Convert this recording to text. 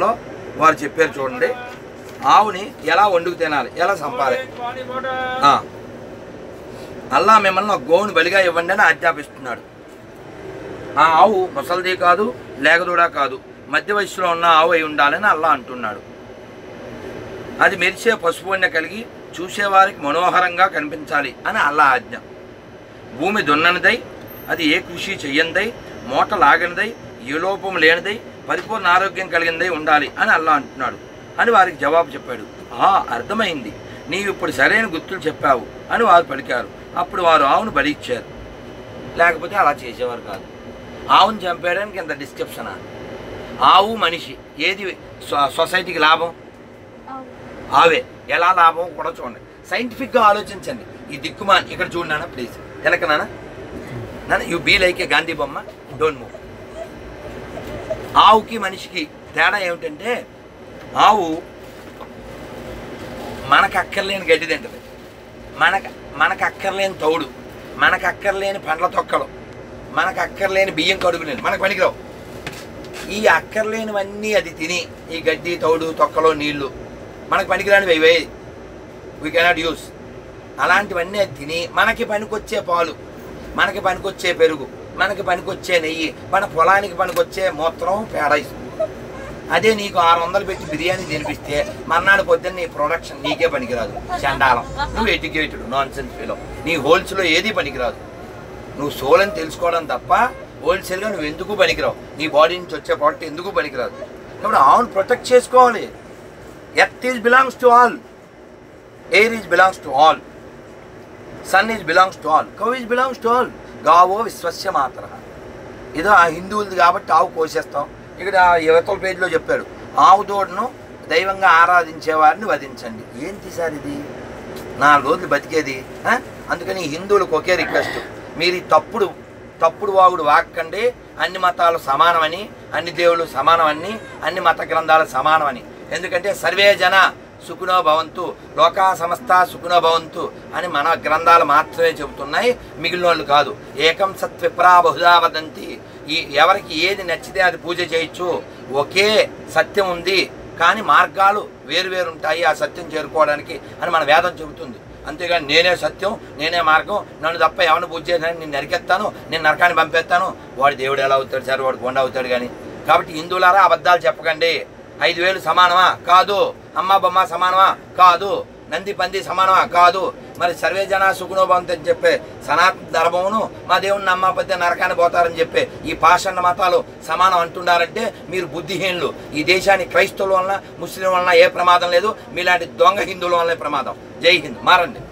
లో వారు చెప్పారు చూడండి ఆవుని ఎలా వండుకు తినాలి ఎలా చంపాలి ఆ. అల్లా మిమ్మల్ని ఒక గోవుని బలిగా ఇవ్వండి అని ఆజ్ఞాపిస్తున్నాడు ఆ ఆవు ముసలిది కాదు లేగదూడా కాదు మధ్య వయసులో ఉన్న ఆవు అయి ఉండాలని అల్లా అంటున్నాడు అది మెరిసే పసుపు వన్నె కలిగి చూసేవారికి మనోహరంగా కనిపించాలి అని అల్లా ఆజ్ఞ భూమి దున్ననిదై అది ఏ కృషి చెయ్యందై మూట లాగనిదై ఏ లోపం లేనిదై పరిపూర్ణ ఆరోగ్యం కలిగిందై ఉండాలి అని అల్లా అంటున్నాడు అని వారికి జవాబు చెప్పాడు ఆ అర్థమైంది నీవు ఇప్పుడు సరైన గుర్తులు చెప్పావు అని వారు పలికారు అప్పుడు వారు ఆవును బలి ఇచ్చారు లేకపోతే అలా చేసేవారు కాదు ఆవును చంపేయడానికి ఇంత డిస్క్రిప్షనా ఆవు మనిషి ఏది సొ- సొసైటీకి లాభం ఆవే ఎలా లాభం కూడా చూడండి సైంటిఫిక్గా ఆలోచించండి ఈ దిక్కుమా ఇక్కడ చూడనా ప్లీజ్ వెనక నాన్న నాన్న you be like a Gandhi బొమ్మ డోంట్ మూవ్ ఆవుకి మనిషికి తేడా ఏమిటంటే ఆవు మనకు అక్కర్లేని గడ్డి తింటది మనకు మనకు అక్కర్లేని తౌడు మనకు అక్కర్లేని పండ్ల తొక్కలు మనకు అక్కర్లేని బియ్యం కడుగులేని మనకు పనికిరావు ఈ అక్కర్లేనివన్నీ అది తిని ఈ గడ్డి తౌడు తొక్కలో నీళ్లు మనకు పనికిరానివి ఇవే వీ కెనాట్ యూస్ అలాంటివన్నీ అది తిని మనకి పనికొచ్చే పాలు మనకి పనికొచ్చే పెరుగు మనకి పనికొచ్చే నెయ్యి మన పొలానికి పనికొచ్చే మూత్రం పేడ ఇస్తుంది అదే నీకు ఆరు వందలు పెట్టి బిర్యానీ తినిపిస్తే మర్నాడు పొద్దున్న నీ ప్రొడక్షన్ నీకే పనికిరాదు చండాలం నువ్వు ఎడ్యుకేటెడ్ నాన్ సెన్స్ ఫీలో నీ హోల్స్లో ఏది పనికిరాదు నువ్వు సోల్ అని తెలుసుకోవడం తప్ప హోల్సేల్గా నువ్వు ఎందుకు పనికిరావు నీ బాడీ నుంచి వచ్చే ప్రోడక్ట్ ఎందుకు పనికిరాదు కాబట్టి ఆవును ప్రొటెక్ట్ చేసుకోవాలి earth is belongs to all air is belongs to all sun is belongs to all cow is belongs to all గావో విశ్వస్య మాత్ర ఇదో ఆ హిందువులది కాబట్టి ఆవు కోసేస్తాం ఇక్కడ ఆ యువతల పేజీలో చెప్పాడు ఆవు దూడను దైవంగా ఆరాధించే వారిని వధించండి ఏంటి సార్ ఇది నాలుగు రోజులు బతికేది ఆ? అందుకని హిందువులకు ఒకే రిక్వెస్ట్ మీరు ఈ తప్పుడు తప్పుడు వాగుడు వాక్కండి అన్ని మతాలు సమానమని అన్ని దేవుళ్ళు సమానమని అన్ని మత గ్రంథాలు సమానమని ఎందుకంటే సర్వే జన సుఖునో భవంతు లోకా సమస్త సుఖునో భవంతు అని మన గ్రంథాలు మాత్రమే చెబుతున్నాయి మిగిలిన వాళ్ళు కాదు ఏకం సత్విప్రా బహుదా వదంతి ఈ ఎవరికి ఏది నచ్చితే అది పూజ చేయొచ్చు ఒకే సత్యం ఉంది కానీ మార్గాలు వేరువేరు ఉంటాయి ఆ సత్యం చేరుకోవడానికి అని మన వేదం చెబుతుంది అంతేగాని నేనే సత్యం నేనే మార్గం నన్ను తప్ప ఎవరిని పూజ చేసినా నేను నరికెత్తాను నేను నరకాన్ని పంపేస్తాను వాడు దేవుడు ఎలా అవుతాడు సార్ వాడు కొండ అవుతాడు కానీ కాబట్టి హిందువులారా అబద్ధాలు చెప్పకండి ఐదు వేలు సమానమా కాదు అమ్మ బొమ్మ సమానమా కాదు నంది పంది సమానమా కాదు మరి సర్వే జన సుగుణోభవంతి అని చెప్పే సనాతన ధర్మమును మా దేవుని నమ్మకపోతే నరకాన్ని పోతారని చెప్పే ఈ పాషండ మతాలు సమానం అంటున్నారంటే మీరు బుద్ధిహీనులు ఈ దేశానికి క్రైస్తవుల వలన ముస్లిం వలన ఏ ప్రమాదం లేదు మీలాంటి దొంగ హిందువుల వలన ప్రమాదం జై హింద్ మారండి